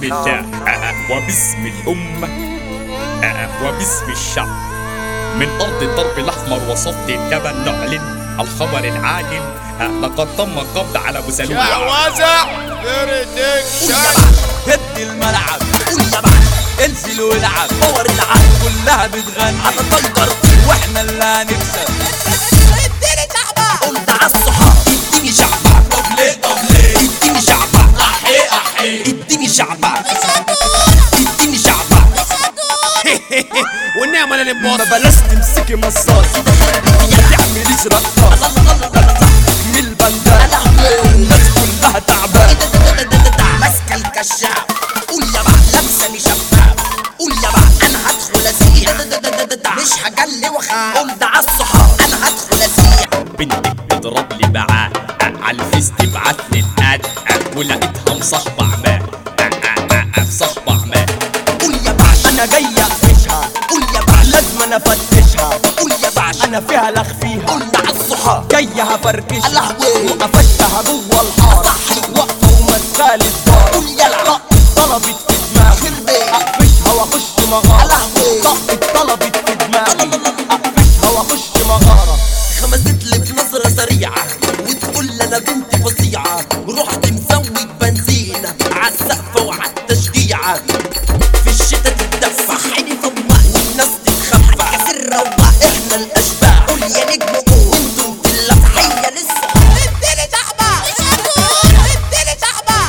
الله وباسم الأمة وباسم الشعب من أرض الضرب الأحمر وصفت الجبل نعلن الخبر العاجل لقد تم القبض على أبو سلول وزع فريدك هد الملعب قول يا بعد انزل والعب باور العب كلها بتغني على طنجر واحنا اللي هنكسب اديني تعبان قلت على الصحاب اديني شعبة طب ليه طب ليه اديني شعبة احي احي اديني شعبة اديني شعبة والنعمة اللي ما نبوظ بلاش تمسكي مصاص ما تعمليش رقاص من البندان الناس كلها تعبان ماسكه الكشاف قول يا بعد لابسه شفاف قول يا بعد انا هدخل اسيح مش هجلي واخاف قلت على الصحاب انا هدخل اسيح بنتك تضرب لي بعاد على الفيس تبعت لي الاد ولقيتها مصاحبة عماه مصاحبة عماه قول يا بعد انا جاي اقفشها قول يا بعد لازم انا افتشها قول يا بعد انا فيها لخ فيها قلت على الصحاب جاي هفركشها لهوي. وقفشتها جوه الحاره صحي. واقفه ومسالة الدار قول يلا طلبت في دماغي خربي. اقفشها واخش مغاره لهوي. طقت طلبت في دماغي اقفشها واخش مغاره خمست لي بنظرة سريعة وتقول لي انا بنت فظيعة رحت مسوي بنزين عالسقف وعالتشجيعة في الشتا تتدفع صحيني فما والناس تتخفى كسر روح احنا الاشباح قول يا نجم قول انتم في اللفحية لسه اديني تعبة اديني تعبة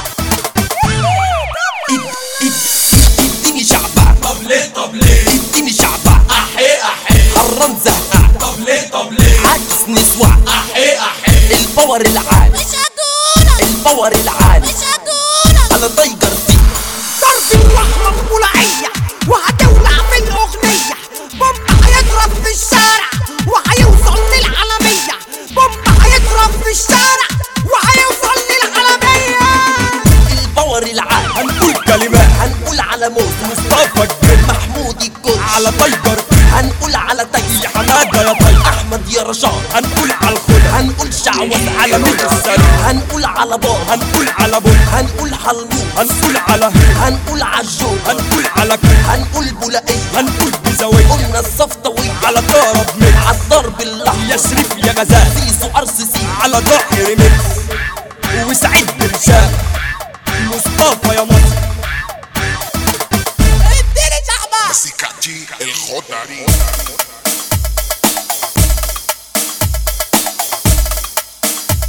اديني شعبة طب ليه طب ليه اديني شعبة احي احي حران زهقان طب ليه طب ليه عكس نسوان احي احي الباور العالي الباور العالي انا تايجر فيه ضرب الوحمة الطلعية وهتولع في الأغنية بومب هيضرب في الشارع وهيوصل للعالمية بومب هيضرب في الشارع وهيوصل للعالمية الباور العالي هنقول كلمات هنقول على موت مصطفى الجن محمود الكل على تايجر هنقول على تايسي يا حماده يا طيب أحمد يا رشاد هنقول على الخدع هنقول شعوذ على مين السلام هنقول على بار هنقول على بول هنقول حلموت هنقول على هنقول عالجود هنقول على كل هنقول بولائية هنقول بزاوية قلنا الصفطوية على طرب ميكس عالضرب الأحمر يا شريف يا غزال سيسو أرسسي على ظهر ميكس